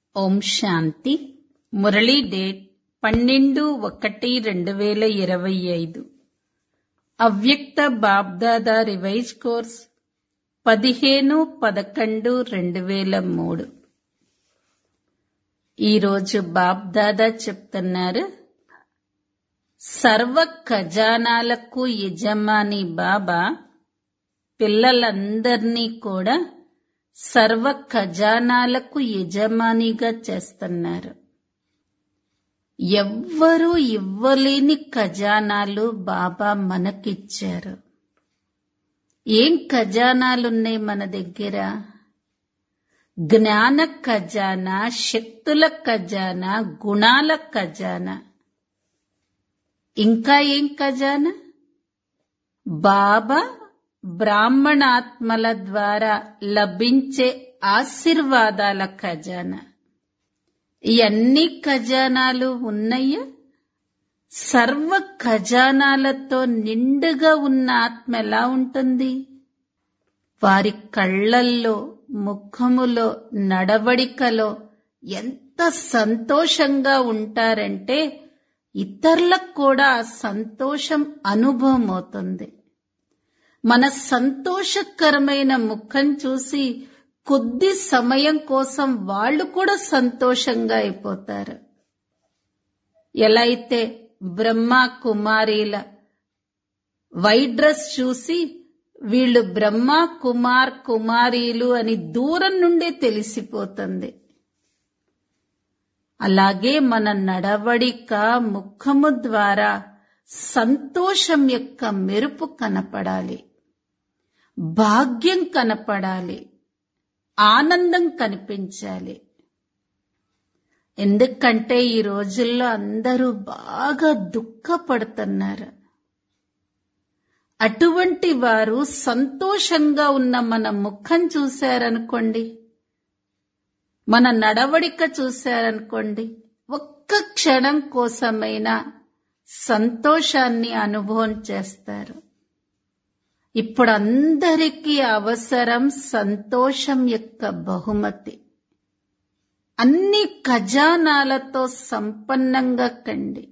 ఓం శాంతి Murali date పన్నెండు ఒకటి రెండు వేల ఇరవై ఐదు అవ్యక్త బాబ్దాదా రివైజ్ కోర్స్ పదిహేను పదకొండు రెండు వేల మూడు ఈరోజు బాబ్దాదా చెప్తున్నారు సర్వ ఖజానాలకు యజమాని బాబా పిల్లలందర్నీ కూడా సర్వ ఖజానాలకు యజమానిగా చేస్తున్నారు ఎవ్వరూ ఇవ్వలేని ఖజానాలు బాబా మనకిచ్చారు ఏం ఖజానాలున్నాయి మన దగ్గర జ్ఞాన ఖజానా శక్తుల ఖజానా గుణాల ఖజానా ఇంకా ఏం ఖజానా బాబా బ్రాహ్మణాత్మల ద్వారా లభించే ఆశీర్వాదాల ఖజానా ఈ అన్ని ఖజానాలు ఉన్నాయా సర్వ ఖజానాలతో నిండుగా ఉన్న ఆత్మ ఎలా ఉంటుంది వారి కళ్ళల్లో ముఖములో నడవడికలో ఎంత సంతోషంగా ఉంటారంటే ఇతరులకు కూడా ఆ సంతోషం అనుభవం అవుతుంది మన సంతోషకరమైన ముఖం చూసి కొద్ది సమయం కోసం వాళ్ళు కూడా సంతోషంగా అయిపోతారు ఎలా అయితే బ్రహ్మ కుమారీల వైట్ డ్రెస్ చూసి వీళ్ళు బ్రహ్మ కుమార్ కుమారీలు అని దూరం నుండే తెలిసిపోతుంది అలాగే మన నడవడిక ముఖము ద్వారా సంతోషం యొక్క మెరుపు కనపడాలి భాగ్యం కనపడాలి ఆనందం కనిపించాలి ఎందుకంటే ఈ రోజుల్లో అందరూ బాగా దుఃఖపడుతున్నారు అటువంటి వారు సంతోషంగా ఉన్న మన ముఖం చూశారనుకోండి మన నడవడిక చూశారనుకోండి ఒక్క క్షణం కోసమైనా సంతోషాన్ని అనుభవం చేస్తారు ఇప్పుడు అందరికీ అవసరం సంతోషం యొక్క బహుమతి అన్ని ఖజానాలతో సంపన్నంగా కండి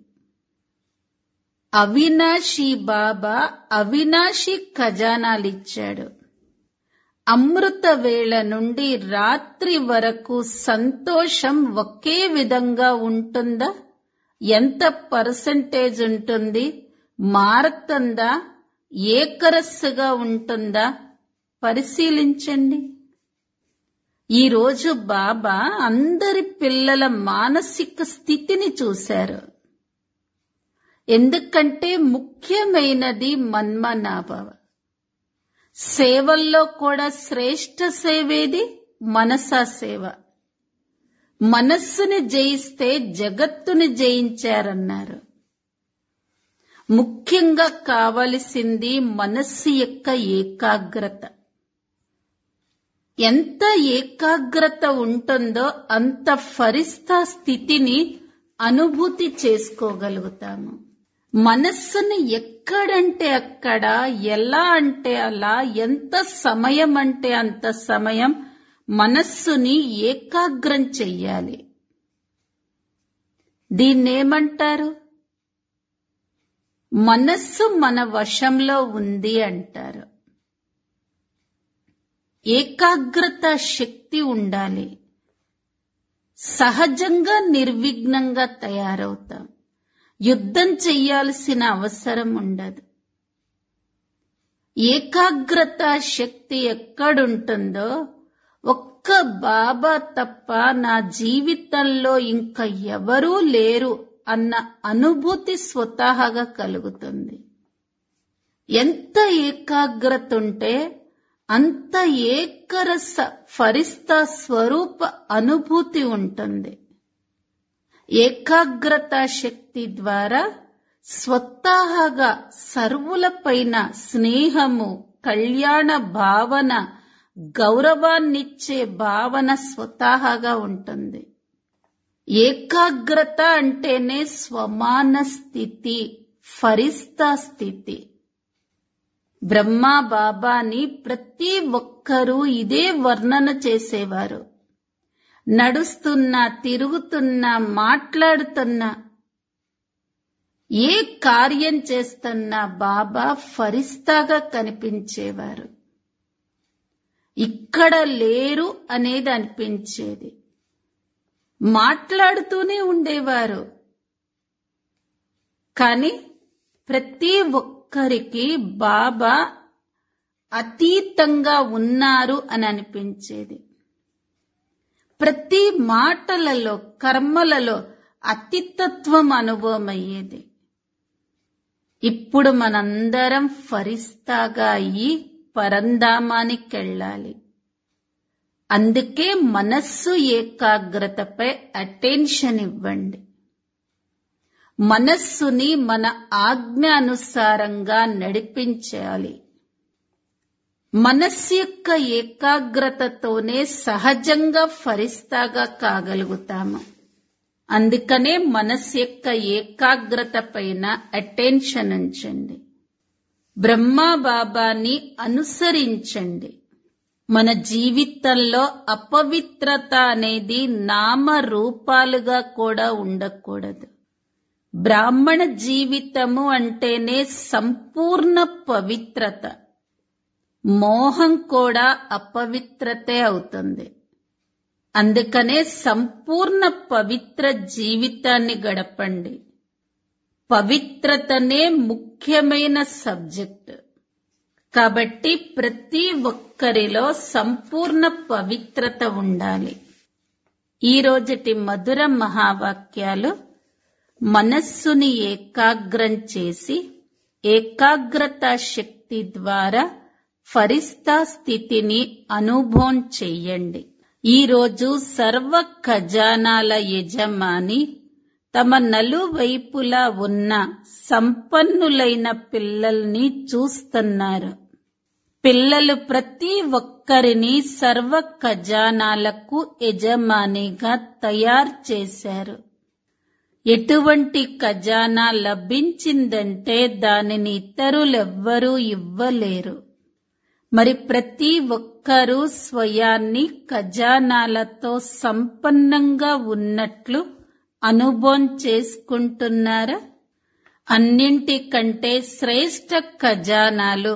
అవినాశి బాబా అవినాశి ఖజానాలిచ్చాడు అమృత వేళ నుండి రాత్రి వరకు సంతోషం ఒకే విధంగా ఉంటుందా ఎంత పర్సంటేజ్ ఉంటుంది మారుతుందా ఏకరస్సుగా ఉంటుందా పరిశీలించండి ఈరోజు బాబా అందరి పిల్లల మానసిక స్థితిని చూశారు ఎందుకంటే ముఖ్యమైనది మన్మనాభవ సేవల్లో కూడా శ్రేష్ఠ సేవేది మనసా సేవ మనస్సుని జయిస్తే జగత్తుని జయించారన్నారు ముఖ్యంగా కావలసింది మనస్సు యొక్క ఏకాగ్రత ఎంత ఏకాగ్రత ఉంటుందో అంత ఫరిస్తా స్థితిని అనుభూతి చేసుకోగలుగుతాము మనస్సుని ఎక్కడంటే అక్కడ ఎలా అంటే అలా ఎంత సమయం అంటే అంత సమయం మనస్సుని ఏకాగ్రం చెయ్యాలి దీన్నేమంటారు మనస్సు మన వశంలో ఉంది అంటారు ఏకాగ్రత శక్తి ఉండాలి సహజంగా నిర్విఘ్నంగా తయారవుతాం యుద్ధం చెయ్యాల్సిన అవసరం ఉండదు ఏకాగ్రత శక్తి ఎక్కడుంటుందో ఒక్క బాబా తప్ప నా జీవితంలో ఇంకా ఎవరూ లేరు అన్న అనుభూతి స్వతహాగా కలుగుతుంది ఎంత ఏకాగ్రత ఉంటే అంత ఏకరస ఫరిస్తా స్వరూప అనుభూతి ఉంటుంది ఏకాగ్రత శక్తి ద్వారా స్వతహాగా సర్వులపైన స్నేహము కళ్యాణ భావన గౌరవాన్నిచ్చే భావన స్వతహాగా ఉంటుంది ఏకాగ్రత అంటేనే స్వమాన స్థితి ఫరిస్తా స్థితి బ్రహ్మ బాబాని ప్రతి ఒక్కరూ ఇదే వర్ణన చేసేవారు నడుస్తున్నా తిరుగుతున్నా మాట్లాడుతున్నా ఏ కార్యం చేస్తున్నా బాబా ఫరిస్తాగా కనిపించేవారు ఇక్కడ లేరు అనేది అనిపించేది మాట్లాడుతూనే ఉండేవారు కానీ ప్రతి ఒక్కరికి బాబా అతీతంగా ఉన్నారు అని అనిపించేది ప్రతి మాటలలో కర్మలలో అతితత్వం అనుభవం అయ్యేది ఇప్పుడు మనందరం ఫరిస్తాగా అయ్యి పరంధామానికెళ్ళాలి అందుకే మనస్సు ఏకాగ్రతపై అటెన్షన్ ఇవ్వండి మనస్సుని మన ఆజ్ఞ అనుసారంగా నడిపించాలి మనస్సు యొక్క ఏకాగ్రతతోనే సహజంగా ఫరిస్తాగా కాగలుగుతాము అందుకనే మనస్సు యొక్క ఏకాగ్రత పైన అటెన్షన్ ఉంచండి బ్రహ్మా బాబాని అనుసరించండి మన జీవితంలో అపవిత్రత అనేది నామ రూపాలుగా కూడా ఉండకూడదు బ్రాహ్మణ జీవితము అంటేనే సంపూర్ణ పవిత్రత మోహం కూడా అపవిత్రతే అవుతుంది అందుకనే సంపూర్ణ పవిత్ర జీవితాన్ని గడపండి పవిత్రతనే ముఖ్యమైన సబ్జెక్ట్ కాబట్టి ప్రతి ఒక్కరిలో సంపూర్ణ పవిత్రత ఉండాలి ఈ రోజటి మధుర మహావాక్యాలు మనస్సుని ఏకాగ్రం చేసి ఏకాగ్రత శక్తి ద్వారా ఫరిస్తా స్థితిని అనుభవం చెయ్యండి ఈరోజు సర్వ ఖజానాల యజమాని తమ నలువైపులా ఉన్న సంపన్నులైన పిల్లల్ని చూస్తున్నారు పిల్లలు ప్రతి ఒక్కరిని సర్వ ఖజానాలకు యజమానిగా తయారు చేశారు ఎటువంటి ఖజానా లభించిందంటే దానిని ఇతరులెవ్వరూ ఇవ్వలేరు మరి ప్రతి ఒక్కరూ స్వయాన్ని ఖజానాలతో సంపన్నంగా ఉన్నట్లు అనుభవం చేసుకుంటున్నారా అన్నింటికంటే శ్రేష్ట ఖజానాలు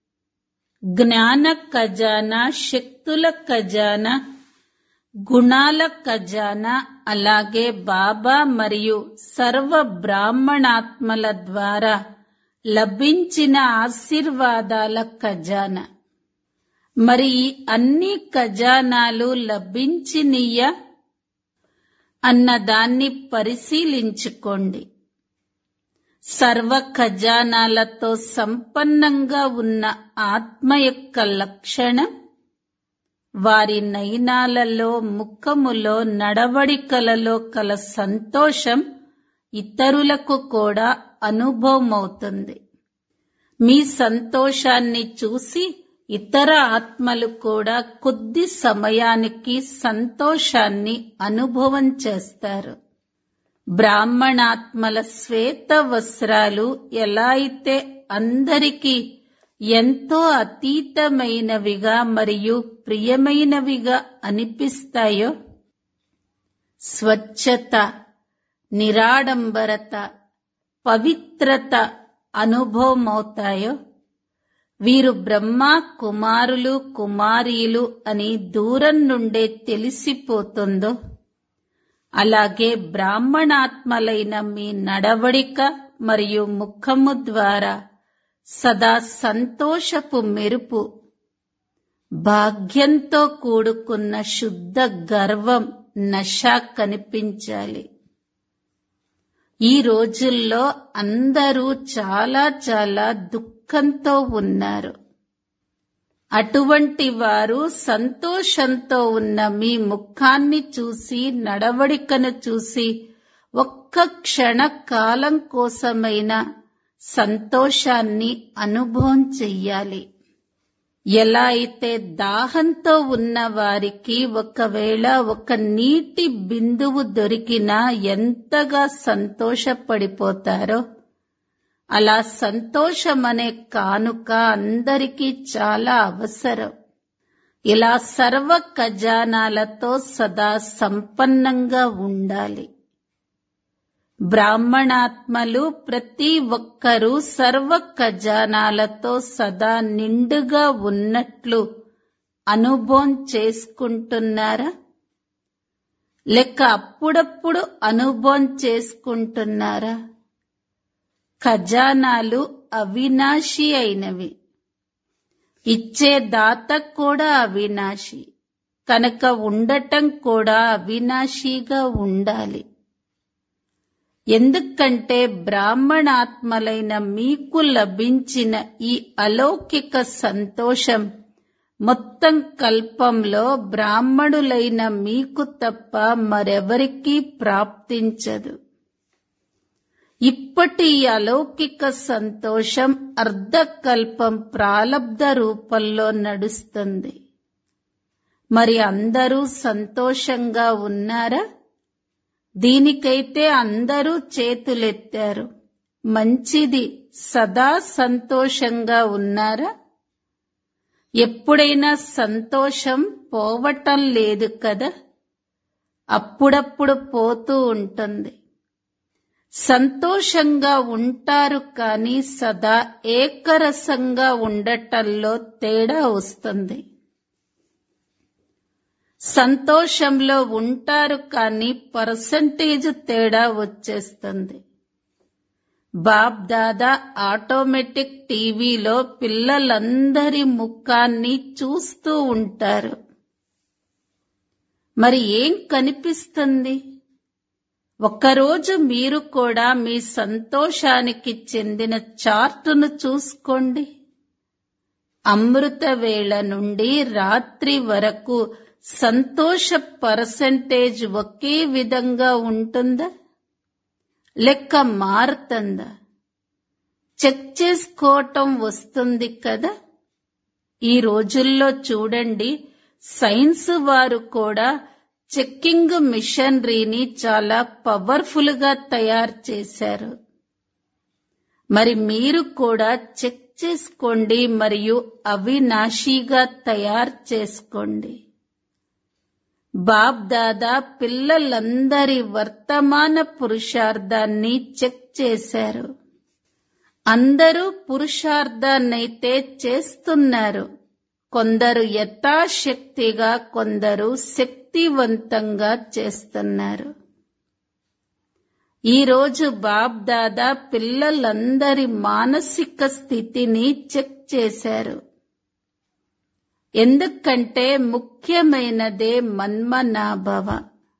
జ్ఞాన ఖజానా శక్తుల ఖజానా గుణాల ఖజానా అలాగే బాబా మరియు సర్వ బ్రాహ్మణాత్మల ద్వారా లభించిన ఆశీర్వాదాల ఖజానా మరి ఈ అన్ని ఖజానాలు లభించినయ్యా అన్నదాన్ని పరిశీలించుకోండి సర్వ ఖజానాలతో సంపన్నంగా ఉన్న ఆత్మ యొక్క లక్షణం వారి నయనాలలో ముఖములో నడవడికలలో కల సంతోషం ఇతరులకు కూడా అనుభవమవుతుంది మీ సంతోషాన్ని చూసి ఇతర ఆత్మలు కూడా కొద్ది సమయానికి సంతోషాన్ని అనుభవం చేస్తారు బ్రాహ్మణాత్మల శ్వేత వస్త్రాలు ఎలా అయితే అందరికీ ఎంతో అతీతమైనవిగా మరియు ప్రియమైనవిగా అనిపిస్తాయో స్వచ్ఛత నిరాడంబరత పవిత్రత అనుభవమవుతాయో వీరు బ్రహ్మ కుమారులు కుమారీలు అని దూరం నుండే తెలిసిపోతుందో అలాగే బ్రాహ్మణాత్మలైన మీ నడవడిక మరియు ముఖము ద్వారా సదా సంతోషపు మెరుపు భాగ్యంతో కూడుకున్న శుద్ధ గర్వం నష కనిపించాలి ఈ రోజుల్లో అందరూ చాలా చాలా దుఃఖంతో ఉన్నారు అటువంటి వారు సంతోషంతో ఉన్న మీ ముఖాన్ని చూసి నడవడికను చూసి ఒక్క క్షణ కాలం కోసమైనా సంతోషాన్ని అనుభవం చెయ్యాలి ఎలా అయితే దాహంతో ఉన్న వారికి ఒకవేళ ఒక నీటి బిందువు దొరికినా ఎంతగా సంతోషపడిపోతారో అలా సంతోషం అనే కానుక అందరికీ చాలా అవసరం ఇలా సర్వ ఖజానాలతో సదా సంపన్నంగా ఉండాలి బ్రాహ్మణాత్మలు ప్రతి ఒక్కరూ సర్వ ఖజానాలతో సదా నిండుగా ఉన్నట్లు అనుభవం చేసుకుంటున్నారా లేక అప్పుడప్పుడు అనుభవం చేసుకుంటున్నారా ఖజానాలు అవినాశి అయినవి ఇచ్చే దాత కూడా అవినాశి కనుక ఉండటం కూడా అవినాశిగా ఉండాలి ఎందుకంటే బ్రాహ్మణాత్మలైన మీకు లభించిన ఈ అలౌకిక సంతోషం మొత్తం కల్పంలో బ్రాహ్మణులైన మీకు తప్ప మరెవరికీ ప్రాప్తించదు ఇప్పటి ఈ అలౌకిక సంతోషం అర్ధకల్పం ప్రాలబ్ధ రూపంలో నడుస్తుంది మరి అందరూ సంతోషంగా ఉన్నారా దీనికైతే అందరూ చేతులెత్తారు మంచిది సదా సంతోషంగా ఉన్నారా ఎప్పుడైనా సంతోషం పోవటం లేదు కదా అప్పుడప్పుడు పోతూ ఉంటుంది సంతోషంగా ఉంటారు కానీ సదా ఏకరసంగా ఉండటంలో తేడా వస్తుంది సంతోషంలో ఉంటారు కానీ పర్సంటేజ్ తేడా వచ్చేస్తుంది బాబ్ దాదా ఆటోమేటిక్ టీవీలో పిల్లలందరి ముఖాన్ని చూస్తూ ఉంటారు మరి ఏం కనిపిస్తుంది ఒక్కరోజు మీరు కూడా మీ సంతోషానికి చెందిన చార్టును చూసుకోండి అమృత వేళ నుండి రాత్రి వరకు సంతోష పర్సంటేజ్ ఒకే విధంగా ఉంటుందా లెక్క మారుతుందా చెక్ చేసుకోవటం వస్తుంది కదా ఈ రోజుల్లో చూడండి సైన్స్ వారు కూడా చెక్కింగ్ మిషనరీని చాలా పవర్ఫుల్ గా తయారు చేశారు మరి మీరు కూడా చెక్ చేసుకోండి మరియు అవినాశిగా తయారు చేసుకోండి బాబ్ దాదా పిల్లలందరి వర్తమాన పురుషార్థాన్ని చెక్ చేశారు అందరూ పురుషార్థాన్నైతే చేస్తున్నారు కొందరు యథాశక్తిగా కొందరు శక్తివంతంగా చేస్తున్నారు ఈరోజు బాబ్ దాదా పిల్లలందరి మానసిక స్థితిని చెక్ చేశారు ఎందుకంటే ముఖ్యమైనదే మన్మనాభవ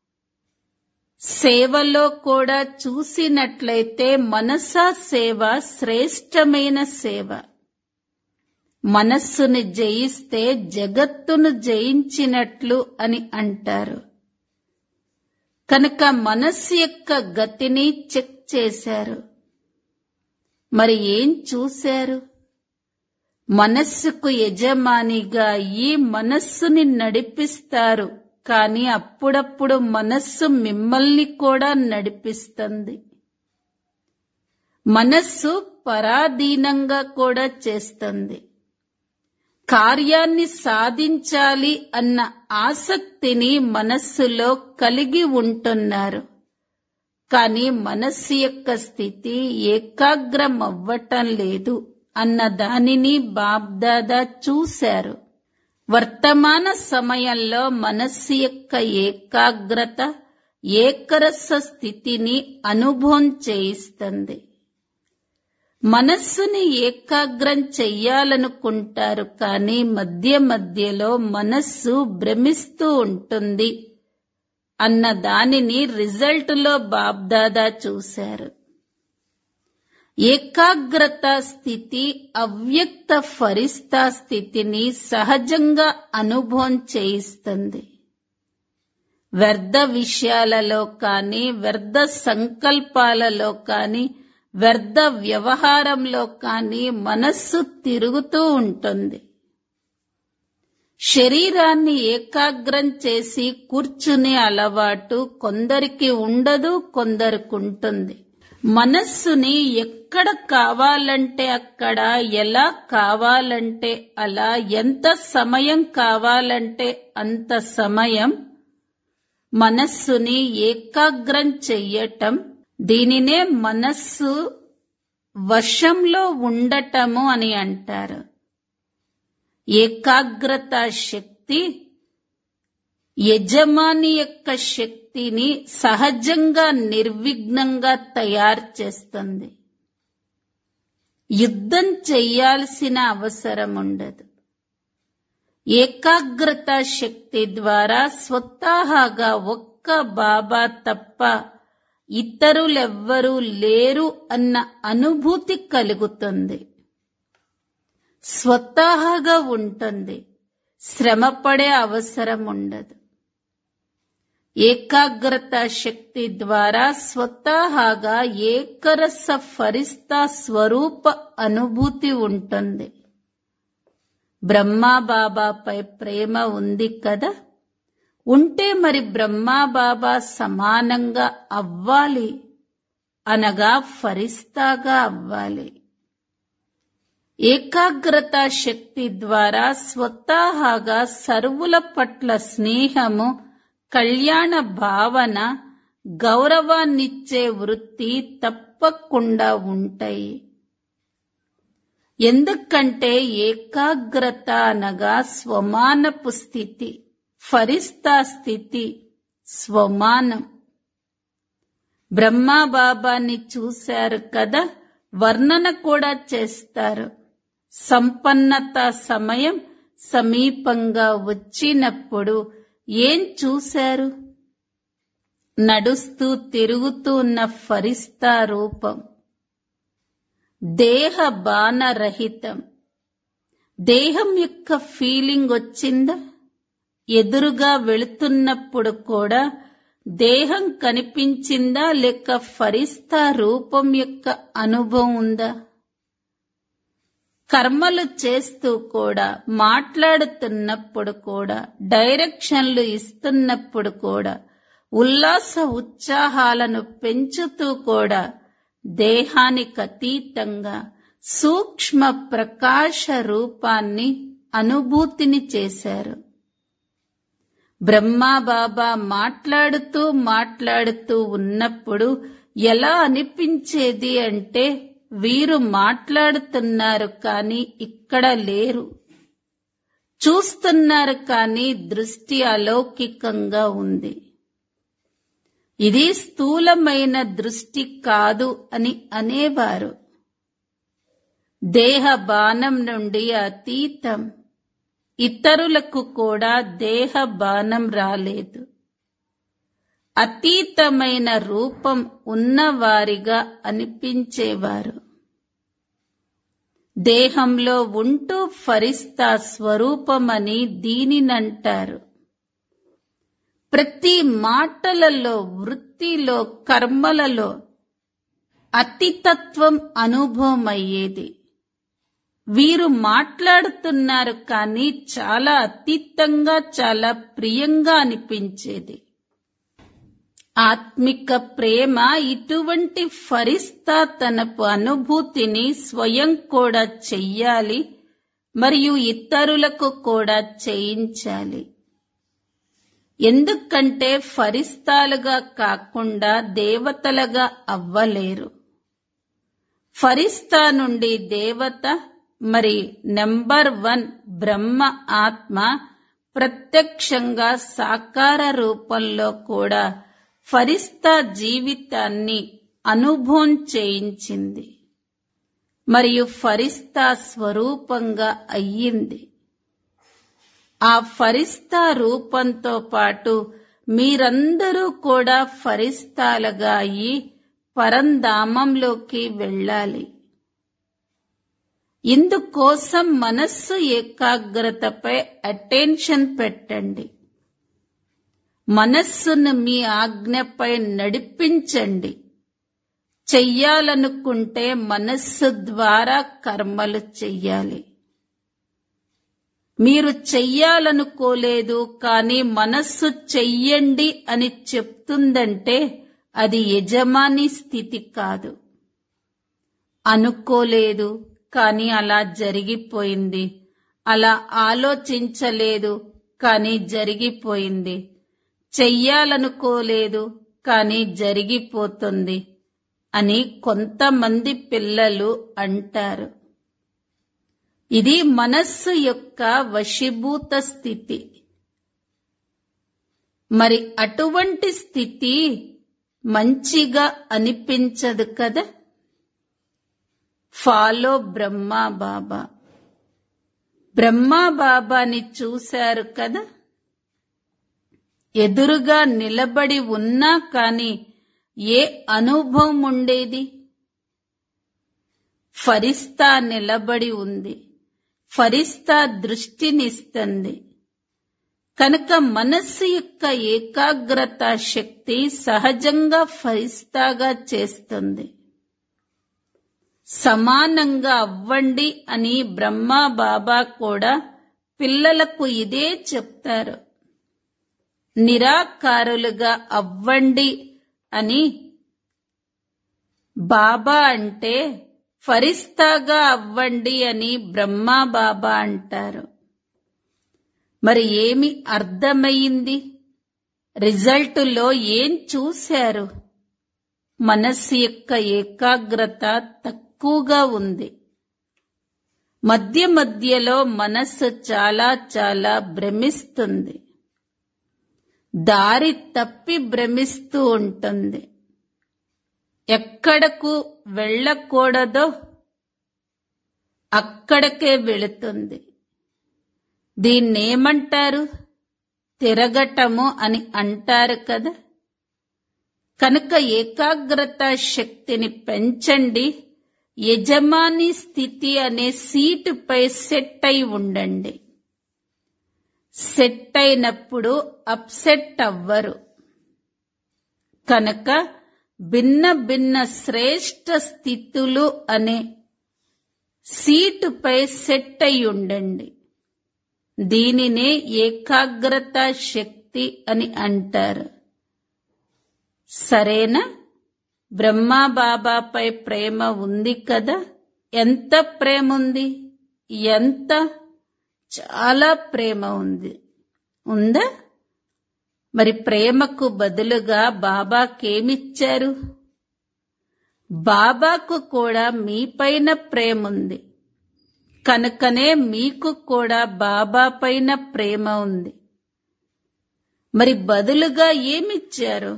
సేవలో కూడా చూసినట్లయితే మనసా సేవ శ్రేష్టమైన సేవ మనస్సుని జయిస్తే జగత్తును జయించినట్లు అని అంటారు కనుక మనస్సు యొక్క గతిని చెక్ చేశారు మరి ఏం చూశారు మనస్సుకు యజమానిగా ఈ మనస్సుని నడిపిస్తారు కానీ అప్పుడప్పుడు మనస్సు మిమ్మల్ని కూడా నడిపిస్తుంది మనస్సు పరాధీనంగా కూడా చేస్తుంది కార్యాన్ని సాధించాలి అన్న ఆసక్తిని మనస్సులో కలిగి ఉంటున్నారు కానీ మనస్సు యొక్క స్థితి ఏకాగ్రం అవ్వటం లేదు అన్న దానిని బాబ్దాదా చూశారు వర్తమాన సమయంలో మనస్సు యొక్క ఏకాగ్రత ఏకరస స్థితిని అనుభవం చేయిస్తుంది మనస్సుని ఏకాగ్రం చెయ్యాలనుకుంటారు కానీ మధ్య మధ్యలో మనస్సు భ్రమిస్తూ ఉంటుంది అన్న దానిని రిజల్ట్ లో బాబ్దాదా చూశారు ఏకాగ్రత స్థితి అవ్యక్త ఫరిస్తా స్థితిని సహజంగా అనుభవం చేయిస్తుంది వ్యర్థ విషయాలలో కానీ వ్యర్థ సంకల్పాలలో కానీ వ్యర్థ వ్యవహారంలో కానీ మనస్సు తిరుగుతూ ఉంటుంది శరీరాన్ని ఏకాగ్రం చేసి కూర్చునే అలవాటు కొందరికి ఉండదు కొందరికి ఉంటుంది మనస్సుని ఎక్కడ కావాలంటే అక్కడ ఎలా కావాలంటే అలా ఎంత సమయం కావాలంటే అంత సమయం మనస్సుని ఏకాగ్రం చెయ్యటం దీనినే మనస్సు వశంలో ఉండటము అని అంటారు ఏకాగ్రత శక్తి యజమాని యొక్క శక్తిని సహజంగా నిర్విఘ్నంగా తయారు చేస్తుంది యుద్ధం చెయ్యాల్సిన అవసరం ఉండదు ఏకాగ్రత శక్తి ద్వారా స్వతహాగా ఒక్క బాబా తప్ప ఇతరులెవ్వరూ లేరు అన్న అనుభూతి కలుగుతుంది స్వతహాగా ఉంటుంది శ్రమపడే అవసరం ఉండదు ఏకాగ్రత శక్తి ద్వారా స్వతహాగా ఏకరస ఫరిస్తా స్వరూప అనుభూతి ఉంటుంది బ్రహ్మా బాబాపై ప్రేమ ఉంది కదా ఉంటే మరి బ్రహ్మా బాబా సమానంగా అవ్వాలి అనగా ఫరిస్తాగా అవ్వాలి ఏకాగ్రత శక్తి ద్వారా స్వతహాగా సర్వుల పట్ల స్నేహము కళ్యాణ భావన గౌరవాన్నిచ్చే వృత్తి తప్పకుండా ఉంటాయి ఎందుకంటే ఏకాగ్రత అనగా స్వమానపు స్థితి ఫరిస్తా స్థితి స్వమానం బ్రహ్మా బాబాని చూశారు కదా వర్ణన కూడా చేస్తారు సంపన్నత సమయం సమీపంగా వచ్చినప్పుడు ఏం చూశారు నడుస్తూ తిరుగుతూ ఉన్న ఫరిస్తా రూపం దేహ బాణరహితం దేహం యొక్క ఫీలింగ్ వచ్చిందా ఎదురుగా వెళుతున్నప్పుడు కూడా దేహం కనిపించిందా లేక ఫరిస్తా రూపం యొక్క అనుభవం ఉందా కర్మలు చేస్తూ కూడా మాట్లాడుతున్నప్పుడు కూడా డైరెక్షన్లు ఇస్తున్నప్పుడు కూడా ఉల్లాస ఉత్సాహాలను పెంచుతూ కూడా దేహానికి అతీతంగా సూక్ష్మ ప్రకాశ రూపాన్ని అనుభూతిని చేశారు బ్రహ్మా బాబా మాట్లాడుతూ మాట్లాడుతూ ఉన్నప్పుడు ఎలా అనిపించేది అంటే వీరు మాట్లాడుతున్నారు కానీ ఇక్కడ లేరు చూస్తున్నారు కానీ దృష్టి అలౌకికంగా ఉంది ఇది స్థూలమైన దృష్టి కాదు అని అనేవారు దేహ బాణం నుండి అతీతం ఇతరులకు కూడా దేహ బాణం రాలేదు అతీతమైన రూపం ఉన్నవారిగా అనిపించేవారు దేహంలో ఉంటూ ఫరిస్తా స్వరూపమని దీనినంటారు ప్రతి మాటలలో వృత్తిలో కర్మలలో అతితత్వం అనుభవం అయ్యేది వీరు మాట్లాడుతున్నారు కానీ చాలా అతీతంగా చాలా ప్రియంగా అనిపించేది ఆత్మిక ప్రేమ ఇటువంటి ఫరిస్తా తనపు అనుభూతిని స్వయం కూడా చెయ్యాలి మరియు ఇతరులకు కూడా చేయించాలి ఎందుకంటే ఫరిస్తాలుగా కాకుండా దేవతలుగా అవ్వలేరు ఫరిస్తా నుండి దేవత మరి నెంబర్ వన్ బ్రహ్మ ఆత్మ ప్రత్యక్షంగా సాకార రూపంలో కూడా ఫరిస్తా జీవితాన్ని అనుభవం చేయించింది మరియు ఫరిస్తా స్వరూపంగా అయ్యింది ఆ ఫరిస్తా రూపంతో పాటు మీరందరూ కూడా ఫరిస్తాలుగా అయి పరంధామంలోకి వెళ్ళాలి ఇందుకోసం మనస్సు ఏకాగ్రతపై అటెన్షన్ పెట్టండి మనస్సును మీ ఆజ్ఞపై నడిపించండి చెయ్యాలనుకుంటే మనస్సు ద్వారా కర్మలు చెయ్యాలి మీరు చెయ్యాలనుకోలేదు కానీ మనస్సు చెయ్యండి అని చెప్తుందంటే అది యజమాని స్థితి కాదు అనుకోలేదు కానీ అలా జరిగిపోయింది అలా ఆలోచించలేదు కానీ జరిగిపోయింది చెయ్యాలనుకోలేదు కానీ జరిగిపోతుంది అని కొంతమంది పిల్లలు అంటారు ఇది మనస్సు యొక్క వశీభూత స్థితి మరి అటువంటి స్థితి మంచిగా అనిపించదు కదా ఫాలో బ్రహ్మా బాబా బ్రహ్మా బాబాని చూశారు కదా ఎదురుగా నిలబడి ఉన్నా కాని ఏ అనుభవం ఉండేది ఫరిస్తా నిలబడి ఉంది ఫరిస్తా దృష్టినిస్తుంది కనుక మనస్సు యొక్క ఏకాగ్రత శక్తి సహజంగా ఫరిస్తాగా చేస్తుంది సమానంగా అవ్వండి అని బ్రహ్మా బాబా కూడా పిల్లలకు ఇదే చెప్తారు నిరాకారులుగా అవ్వండి అని బాబా అంటే ఫరిస్తాగా అవ్వండి అని బ్రహ్మా బాబా అంటారు మరి ఏమి అర్థమయ్యింది రిజల్టులో ఏం చూశారు మనస్సు యొక్క ఏకాగ్రత తక్కువగా ఉంది మధ్య మధ్యలో మనస్సు చాలా చాలా భ్రమిస్తుంది దారి తప్పి భ్రమిస్తూ ఉంటుంది ఎక్కడకు వెళ్ళకూడదో అక్కడికే వెళుతుంది దీన్నేమంటారు తిరగటము అని అంటారు కదా కనుక ఏకాగ్రత శక్తిని పెంచండి యజమాని స్థితి అనే సీటుపై సెట్ అయి ఉండండి సెట్ అయినప్పుడు అప్సెట్ అవ్వరు కనుక భిన్న భిన్న శ్రేష్ట స్థితులు అనే సీటుపై సెట్ అయి ఉండండి దీనినే ఏకాగ్రత శక్తి అని అంటారు సరేనా బ్రహ్మా బాబాపై ప్రేమ ఉంది కదా ఎంత ప్రేమ ఉంది ఎంత చాలా ప్రేమ ఉంది ఉందా మరి ప్రేమకు బదులుగా బాబాకేమిచ్చారు బాబాకు కూడా మీపైన ప్రేమ ఉంది కనుకనే మీకు కూడా బాబా పైన ప్రేమ ఉంది మరి బదులుగా ఏమిచ్చారు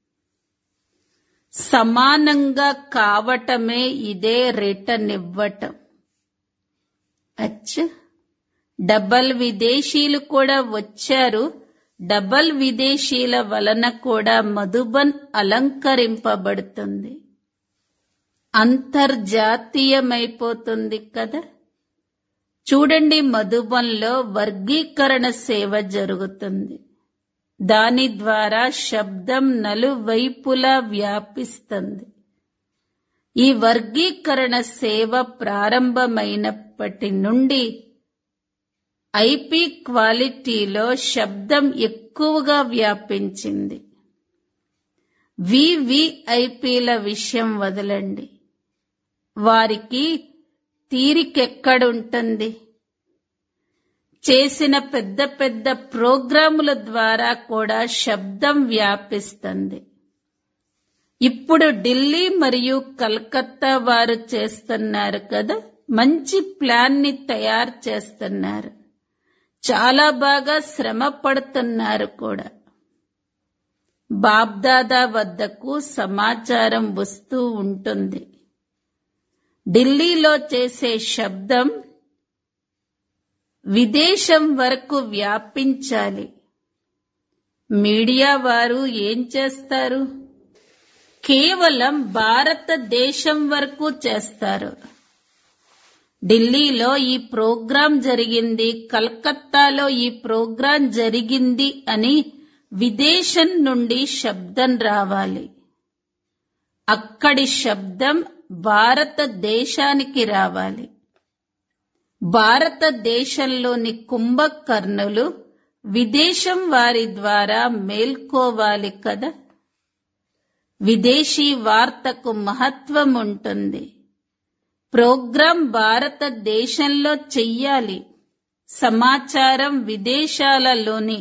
సమానంగా కావటమే ఇదే రిటర్న్ ఇవ్వటం అచ్చ డబల్ విదేశీయులు కూడా వచ్చారు డబల్ విదేశీయుల వలన కూడా మధుబన్ అలంకరింపబడుతుంది అంతర్జాతీయమైపోతుంది కదా చూడండి మధుబన్లో వర్గీకరణ సేవ జరుగుతుంది దాని ద్వారా శబ్దం నలువైపులా వ్యాపిస్తుంది ఈ వర్గీకరణ సేవ ప్రారంభమైనప్పటి నుండి ఐపీ క్వాలిటీలో శబ్దం ఎక్కువగా వ్యాపించింది వివిఐపీల విషయం వదలండి వారికి తీరికెక్కడుంటుంది చేసిన పెద్ద పెద్ద ప్రోగ్రాముల ద్వారా కూడా శబ్దం వ్యాపిస్తుంది ఇప్పుడు ఢిల్లీ మరియు కలకత్తా వారు చేస్తున్నారు కదా మంచి ప్లాన్ ని తయారు చేస్తున్నారు చాలా బాగా శ్రమ పడుతున్నారు కూడా బాబ్దాదా వద్దకు సమాచారం వస్తూ ఉంటుంది ఢిల్లీలో చేసే శబ్దం విదేశం వరకు వ్యాపించాలి మీడియా వారు ఏం చేస్తారు కేవలం భారతదేశం వరకు చేస్తారు ఢిల్లీలో ఈ ప్రోగ్రాం జరిగింది కలకత్తాలో ఈ ప్రోగ్రాం జరిగింది అని విదేశం నుండి శబ్దం రావాలి అక్కడి శబ్దం భారతదేశానికి రావాలి భారతదేశంలోని కుంభకర్ణులు విదేశం వారి ద్వారా మేల్కోవాలి కదా విదేశీ వార్తకు మహత్వం ఉంటుంది ప్రోగ్రాం భారతదేశంలో చెయ్యాలి సమాచారం విదేశాలలోని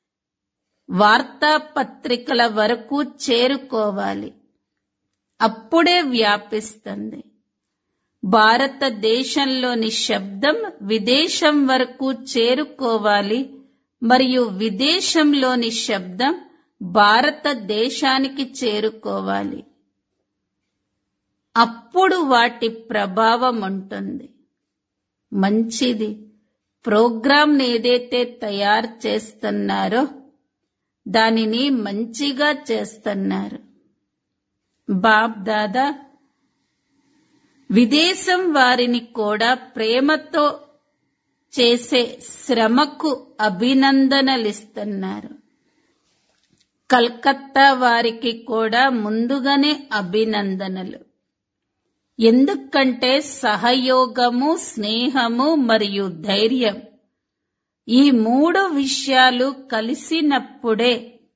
వార్తాపత్రికల వరకు చేరుకోవాలి అప్పుడే వ్యాపిస్తుంది భారతదేశంలోని శబ్దం విదేశం వరకు చేరుకోవాలి మరియు విదేశంలోని శబ్దం భారతదేశానికి చేరుకోవాలి అప్పుడు వాటి ప్రభావం ఉంటుంది మంచిది ప్రోగ్రాం ఏదైతే తయారు చేస్తున్నారో దానిని మంచిగా చేస్తున్నారు బాబ్ దాదా విదేశం వారిని కూడా ప్రేమతో చేసే శ్రమకు అభినందనలిస్తున్నారు కల్కత్తా వారికి కూడా ముందుగానే అభినందనలు ఎందుకంటే సహయోగము స్నేహము మరియు ధైర్యం ఈ మూడు విషయాలు కలిసినప్పుడే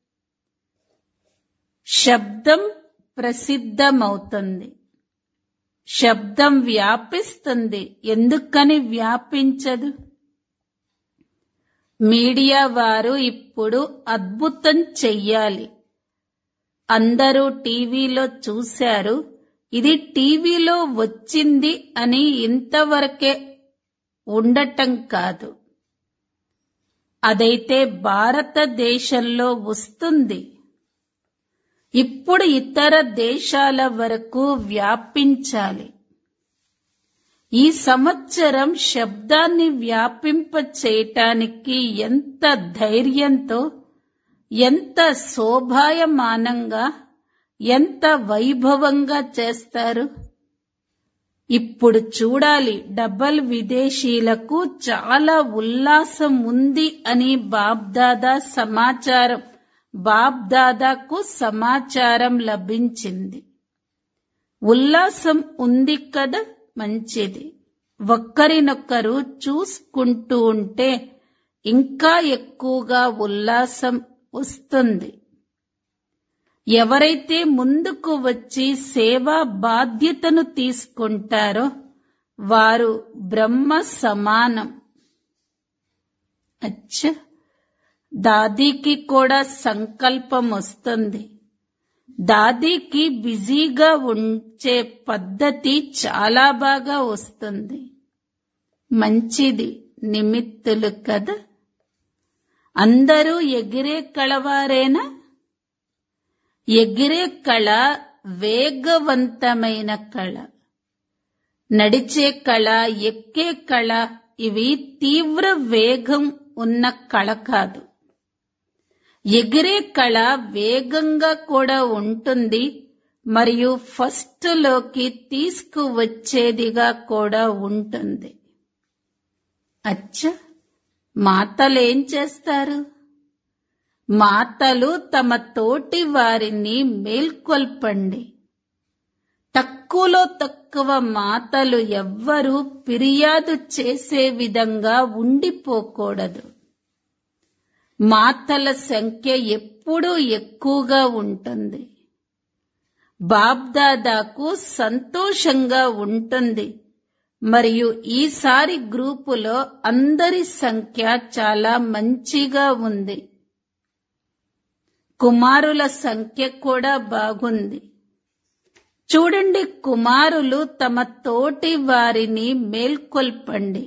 శబ్దం ప్రసిద్ధమవుతుంది శబ్దం వ్యాపిస్తుంది ఎందుకని వ్యాపించదు మీడియా వారు ఇప్పుడు అద్భుతం చెయ్యాలి అందరూ టీవీలో చూశారు ఇది టీవీలో వచ్చింది అని ఇంతవరకే ఉండటం కాదు అదైతే భారతదేశంలో వస్తుంది ఇప్పుడు ఇతర దేశాల వరకు వ్యాపించాలి ఈ సంవత్సరం శబ్దాన్ని వ్యాపింప చేయటానికి ఎంత ధైర్యంతో ఎంత శోభాయమానంగా ఎంత వైభవంగా చేస్తారు ఇప్పుడు చూడాలి డబల్ విదేశీలకు చాలా ఉల్లాసం ఉంది అని బాబ్దాదా సమాచారం బాబ్దాదాకు సమాచారం లభించింది ఉల్లాసం ఉంది కదా మంచిది ఒక్కరినొక్కరు చూసుకుంటూ ఉంటే ఇంకా ఎక్కువగా ఉల్లాసం వస్తుంది ఎవరైతే ముందుకు వచ్చి సేవా బాధ్యతను తీసుకుంటారో వారు బ్రహ్మ సమానం అచ్చ దాదీకి కూడా సంకల్పం వస్తుంది దాదీకి బిజీగా ఉంచే పద్ధతి చాలా బాగా వస్తుంది మంచిది నిమిత్తులు కదా అందరూ ఎగిరే కళవారేనా ఎగిరే కళ వేగవంతమైన కళ నడిచే కళ ఎక్కే కళ ఇవి తీవ్ర వేగం ఉన్న కళ కాదు ఎగిరే కళ వేగంగా కూడా ఉంటుంది మరియు ఫస్ట్ లోకి తీసుకువచ్చేదిగా కూడా ఉంటుంది అచ్చ మాతలేం చేస్తారు మాతలు తమ తోటి వారిని మేల్కొల్పండి తక్కువలో తక్కువ మాతలు ఎవ్వరూ ఫిర్యాదు చేసే విధంగా ఉండిపోకూడదు మాతల సంఖ్య ఎప్పుడూ ఎక్కువగా ఉంటుంది బాబ్దాదాకు సంతోషంగా ఉంటుంది మరియు ఈసారి గ్రూపులో అందరి సంఖ్య చాలా మంచిగా ఉంది కుమారుల సంఖ్య కూడా బాగుంది చూడండి కుమారులు తమ తోటి వారిని మేల్కొల్పండి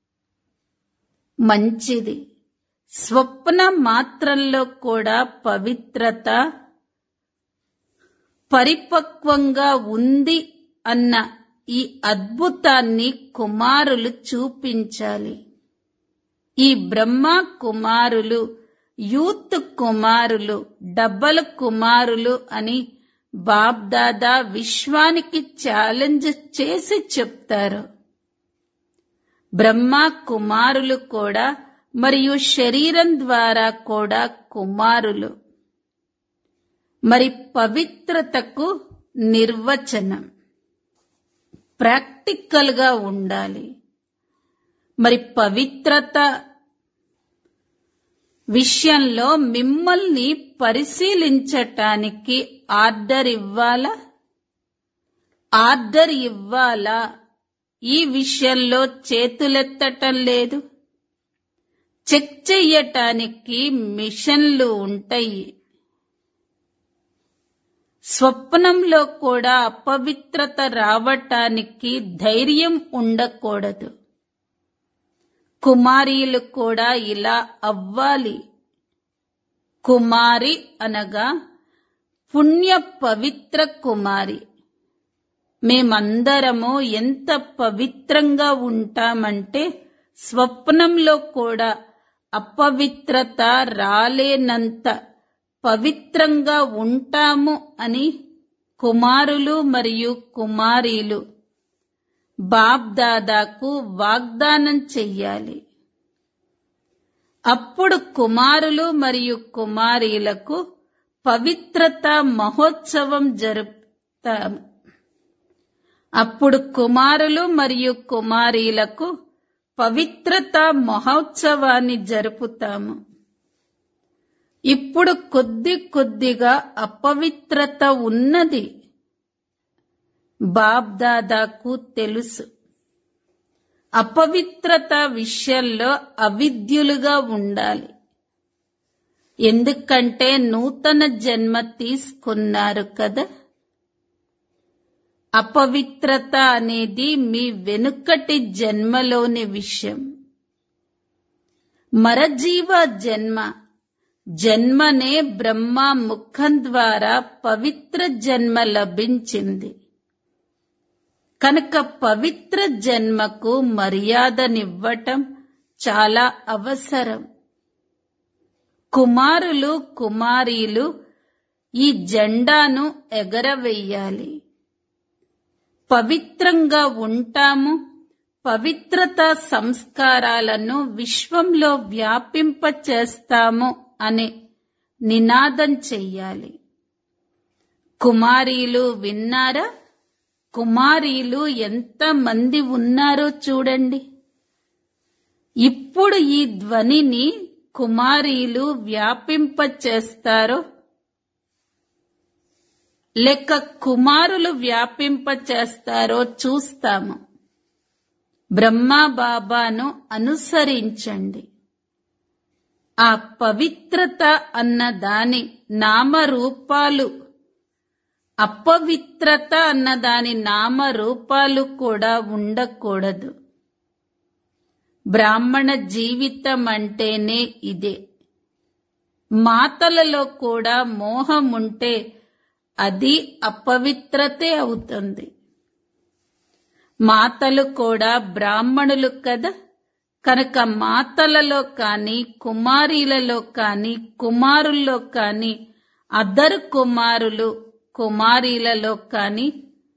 మంచిది స్వప్న మాత్రంలో కూడా పవిత్రత పరిపక్వంగా ఉంది అన్న ఈ అద్భుతాన్ని కుమారులు చూపించాలి ఈ బ్రహ్మ కుమారులు యూత్ కుమారులు డబ్బల కుమారులు అని బాబ్దాదా విశ్వానికి ఛాలెంజ్ చేసి చెప్తారు బ్రహ్మ కుమారులు కూడా మరియు శరీరం ద్వారా కూడా కుమారులు మరి పవిత్రతకు నిర్వచనం ప్రాక్టికల్ గా ఉండాలి మరి పవిత్రత విషయంలో మిమ్మల్ని పరిశీలించటానికి ఆర్డర్ ఇవ్వాలా ఆర్డర్ ఇవ్వాలా ఈ విషయంలో చేతులెత్తటం లేదు చెక్ చెయ్యటానికి మిషన్లు ఉంటాయి స్వప్నంలో కూడా అపవిత్రత రావటానికి ధైర్యం ఉండకూడదు కుమారీలు కూడా ఇలా అవ్వాలి కుమారి అనగా పుణ్య పవిత్ర కుమారి మేమందరము ఎంత పవిత్రంగా ఉంటామంటే స్వప్నంలో కూడా అపవిత్రత రాలేనంత పవిత్రంగా ఉంటాము అని కుమారులు మరియు కుమారీలు బాబ్దాదాకు వాగ్దానం చెయ్యాలి అప్పుడు కుమారులు మరియు కుమారీలకు పవిత్రత మహోత్సవం జరుపుతాము అప్పుడు కుమారులు మరియు కుమారీలకు పవిత్రత మహోత్సవాన్ని జరుపుతాము ఇప్పుడు కొద్ది కొద్దిగా అపవిత్రత ఉన్నది బాబ్దాదాకు తెలుసు అపవిత్రత విషయంలో అవిద్యులుగా ఉండాలి ఎందుకంటే నూతన జన్మ తీసుకున్నారు కదా అపవిత్రత అనేది మీ వెనుకటి జన్మలోని విషయం మరజీవ జన్మ జన్మనే బ్రహ్మ ముఖం ద్వారా పవిత్ర జన్మ లభించింది కనుక పవిత్ర జన్మకు మర్యాదనివ్వటం చాలా అవసరం కుమారులు కుమారీలు ఈ జెండాను ఎగరవేయాలి పవిత్రంగా ఉంటాము పవిత్రత సంస్కారాలను విశ్వంలో వ్యాపింపచేస్తాము అనే నినాదం చెయ్యాలి కుమారీలు విన్నారా కుమారీలు ఎంత మంది ఉన్నారో చూడండి ఇప్పుడు ఈ ధ్వనిని కుమారీలు వ్యాపింపచేస్తారో లేక కుమారులు వ్యాపింపచేస్తారో చూస్తాము బ్రహ్మా బాబాను అనుసరించండి ఆ పవిత్రత అన్న దాని నామరూపాలు అపవిత్రత అన్న దాని నామరూపాలు కూడా ఉండకూడదు బ్రాహ్మణ జీవితం అంటేనే ఇదే మాతలలో కూడా మోహం ఉంటే అది అపవిత్రతే అవుతుంది మాతలు కూడా బ్రాహ్మణులు కదా కనుక మాతలలో కాని కుమారీలలో కాని కుమారుల్లో కాని అద్దరు కుమారులు కుమారీలలో కాని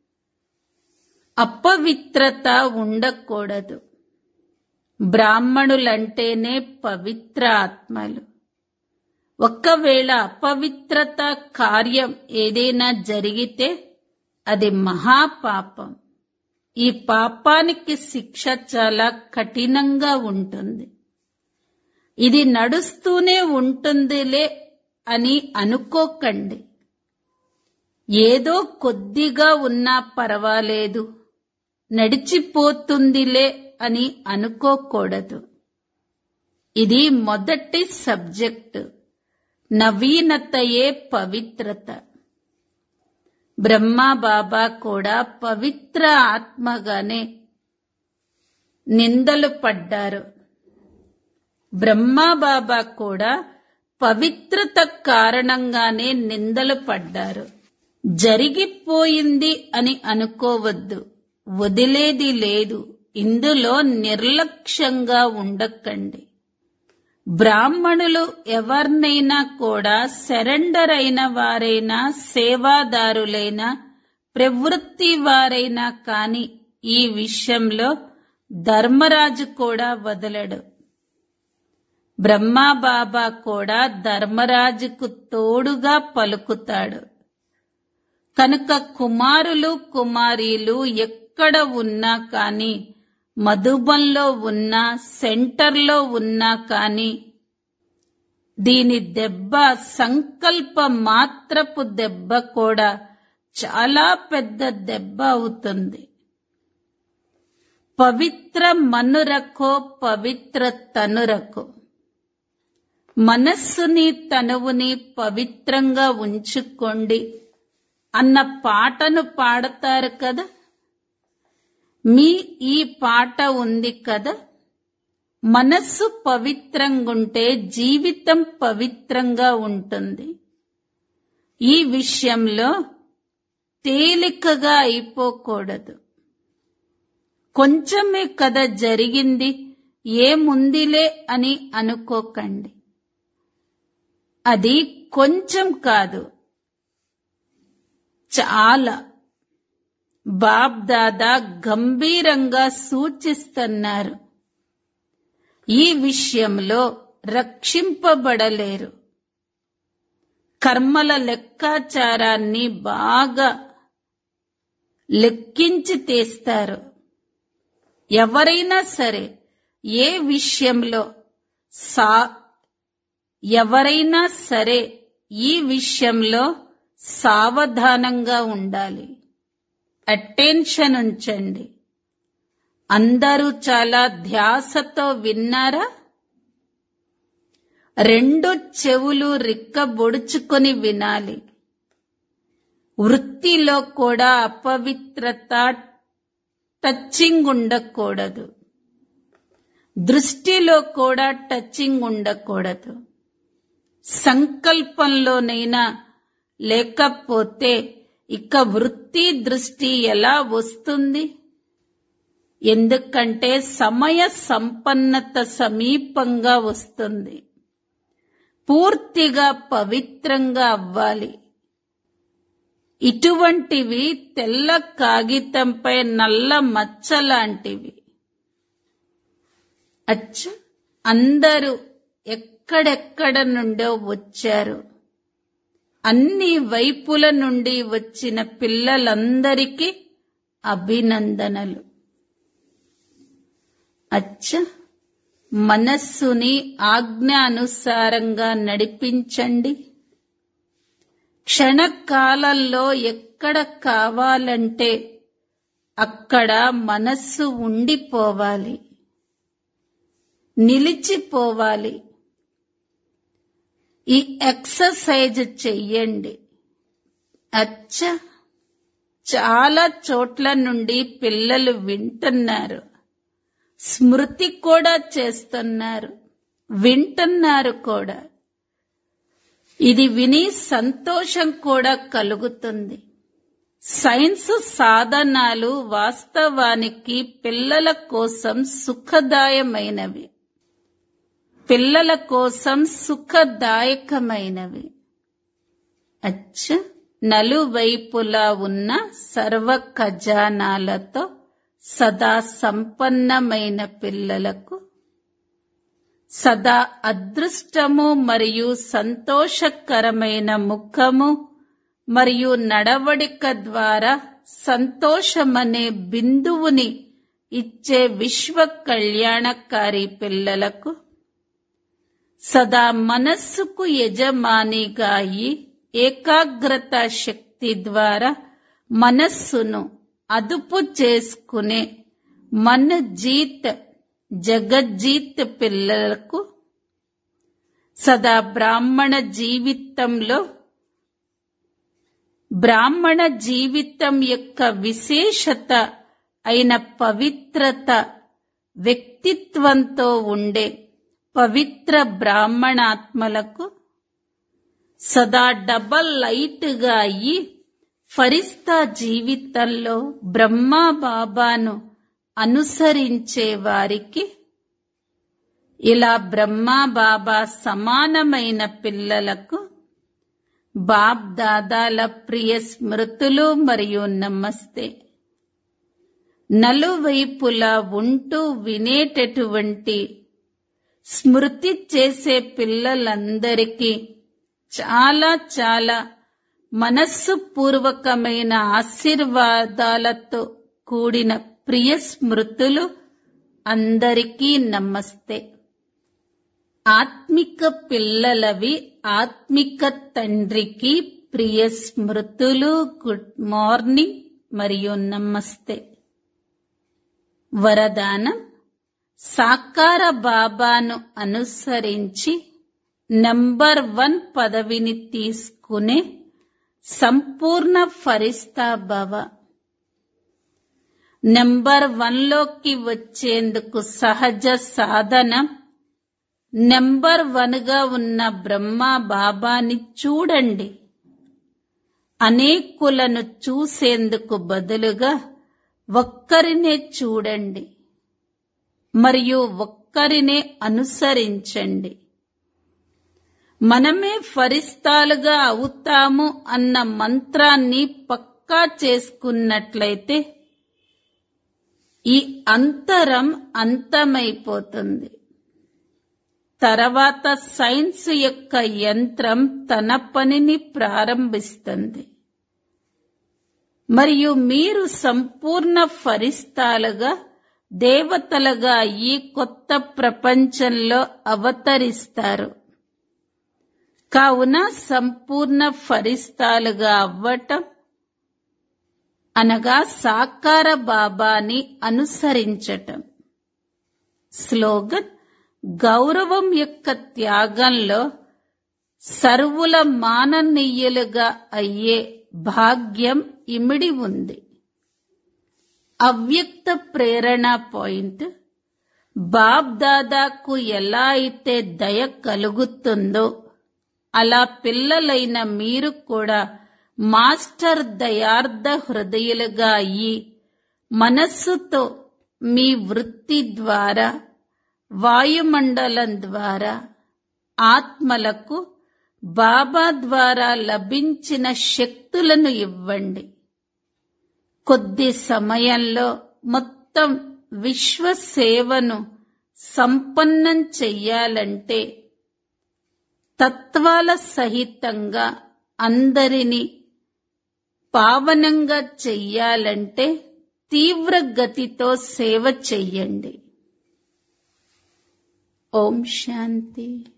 అపవిత్రత ఉండకూడదు బ్రాహ్మణులంటేనే పవిత్ర ఆత్మలు ఒక్కవేళ అపవిత్రత కార్యం ఏదైనా జరిగితే అది మహాపాపం ఈ పాపానికి శిక్ష చాలా కఠినంగా ఉంటుంది ఇది నడుస్తూనే ఉంటుందిలే అని అనుకోకండి ఏదో కొద్దిగా ఉన్నా పర్వాలేదు నడిచిపోతుందిలే అని అనుకోకూడదు ఇది మొదటి సబ్జెక్టు నవీనతయే పవిత్రత బ్రహ్మ బాబా కూడా పవిత్ర ఆత్మగానే నిందలు పడ్డారు బ్రహ్మ బాబా కూడా పవిత్రత కారణంగానే నిందలు పడ్డారు జరిగిపోయింది అని అనుకోవద్దు వదిలేది లేదు ఇందులో నిర్లక్ష్యంగా ఉండకండి బ్రాహ్మణులు ఎవరినైనా కూడా సరెండర్ అయిన వారైనా సేవాదారులైనా ప్రవృత్తి వారైనా కాని ఈ విషయంలో ధర్మరాజు కూడా వదలడు బ్రహ్మా బాబా కూడా ధర్మరాజుకు తోడుగా పలుకుతాడు కనుక కుమారులు కుమారీలు ఎక్కడ ఉన్నా కాని మధుబంలో ఉన్నా సెంటర్లో ఉన్నా కాని దీని దెబ్బ సంకల్ప మాత్రపు దెబ్బ కూడా చాలా పెద్ద దెబ్బ అవుతుంది పవిత్ర మనురకో పవిత్ర తనురకో మనస్సుని తనువుని పవిత్రంగా ఉంచుకోండి అన్న పాటను పాడతారు కదా మీ ఈ పాట ఉంది కదా మనస్సు పవిత్రంగుంటే జీవితం పవిత్రంగా ఉంటుంది ఈ విషయంలో తేలికగా అయిపోకూడదు కొంచెమే కదా జరిగింది ఏముందిలే అని అనుకోకండి అది కొంచెం కాదు చాలా బాబ్ దాదా గంభీరంగా సూచిస్తున్నారు ఈ విషయంలో రక్షింపబడలేరు కర్మల లెక్కాచారాన్ని బాగా లెక్కించి తీస్తారు ఎవరైనా సరే ఏ విషయంలో సా ఎవరైనా సరే ఈ విషయంలో సావధానంగా ఉండాలి అటెన్షన్ ఉంచండి అందరూ చాలా ధ్యాసతో విన్నారా రెండు చెవులు రిక్కబొడుచుకొని వినాలి వృత్తిలో కూడా అపవిత్రత టచింగ్ ఉండకూడదు దృష్టిలో కూడా టచింగ్ ఉండకూడదు సంకల్పంలోనైనా లేకపోతే ఇక వృత్తి దృష్టి ఎలా వస్తుంది ఎందుకంటే సమయ సంపన్నత సమీపంగా వస్తుంది పూర్తిగా పవిత్రంగా అవ్వాలి ఇటువంటివి తెల్ల కాగితంపై నల్ల మచ్చ లాంటివి అచ్చ అందరూ ఎక్కడెక్కడ నుండో వచ్చారు అన్ని వైపుల నుండి వచ్చిన పిల్లలందరికీ అభినందనలు అచ్చ మనస్సుని ఆజ్ఞానుసారంగా నడిపించండి క్షణకాలంలో ఎక్కడ కావాలంటే అక్కడ మనస్సు ఉండిపోవాలి నిలిచిపోవాలి ఈ ఎక్సర్సైజ్ చెయ్యండి అచ్చ చాలా చోట్ల నుండి పిల్లలు వింటున్నారు స్మృతి కూడా చేస్తున్నారు వింటున్నారు కూడా ఇది విని సంతోషం కూడా కలుగుతుంది సైన్స్ సాధనాలు వాస్తవానికి పిల్లల కోసం సుఖదాయమైనవి పిల్లల కోసం సుఖదాయకమైనవి అచ్చ నలువైపులా ఉన్న సర్వ ఖజానాలతో సదా సంపన్నమైన పిల్లలకు సదా అదృష్టము మరియు సంతోషకరమైన ముఖము మరియు నడవడిక ద్వారా సంతోషమనే బిందువుని ఇచ్చే విశ్వ కళ్యాణకారి పిల్లలకు సదా మనస్సుకు యజమానిగా అయి ఏకాగ్రత శక్తి ద్వారా మనస్సును అదుపు చేసుకునే మన జీత్ జగజ్జీత్ పిల్లలకు సదా బ్రాహ్మణ జీవితంలో బ్రాహ్మణ జీవితం యొక్క విశేషత అయిన పవిత్రత వ్యక్తిత్వంతో ఉండే పవిత్ర బ్రాహ్మణాత్మలకు సదా డబల్ లైట్గా అయ్యి ఫరిస్తా జీవితంలో బ్రహ్మా బాబాను అనుసరించే వారికి ఇలా బ్రహ్మా బాబా సమానమైన పిల్లలకు బాబ్ దాదాల ప్రియ స్మృతులు మరియు నమస్తే నలువైపులా ఉంటూ వినేటటువంటి స్మృతి చేసే పిల్లలందరికీ చాలా చాలా మనస్సు పూర్వకమైన ఆశీర్వాదాలతో కూడిన ప్రియ స్మృతులు అందరికీ నమస్తే ఆత్మిక పిల్లలవి ఆత్మిక తండ్రికి ప్రియ స్మృతులు గుడ్ మార్నింగ్ మరియు నమస్తే వరదానం సాకార బాబాను అనుసరించి నంబర్ వన్ పదవిని తీసుకునే సంపూర్ణ ఫరిస్తా భవ నెంబర్ వన్లోకి వచ్చేందుకు సహజ సాధనం నెంబర్ వన్గా ఉన్న బ్రహ్మ బాబాని చూడండి అనేకులను చూసేందుకు బదులుగా ఒక్కరినే చూడండి మరియు ఒక్కరినే అనుసరించండి మనమే ఫరిస్తాలుగా అవుతాము అన్న మంత్రాన్ని పక్కా చేసుకున్నట్లయితే ఈ అంతరం అంతమైపోతుంది తర్వాత సైన్స్ యొక్క యంత్రం తన పనిని ప్రారంభిస్తుంది మరియు మీరు సంపూర్ణ ఫరిస్తాలుగా దేవతలుగా ఈ కొత్త ప్రపంచంలో అవతరిస్తారు కావున సంపూర్ణ ఫరిస్తాలుగా అవ్వటం అనగా సాకార బాబాని అనుసరించటం స్లోగన్ గౌరవం యొక్క త్యాగంలో సర్వుల మాననీయులుగా అయ్యే భాగ్యం ఇమిడి ఉంది అవ్యక్త ప్రేరణ పాయింట్ బాబ్ దాదాకు ఎలా అయితే దయ కలుగుతుందో అలా పిల్లలైన మీరు కూడా మాస్టర్ దయార్థ హృదయులుగా అయ్యి మనస్సుతో మీ వృత్తి ద్వారా వాయుమండలం ద్వారా ఆత్మలకు బాబా ద్వారా లభించిన శక్తులను ఇవ్వండి కొద్ది సమయంలో మొత్తం విశ్వ సేవను సంపన్నం చెయ్యాలంటే తత్వాల సహితంగా అందరినీ పావనంగా చెయ్యాలంటే తీవ్ర గతితో సేవ చెయ్యండి ఓం శాంతి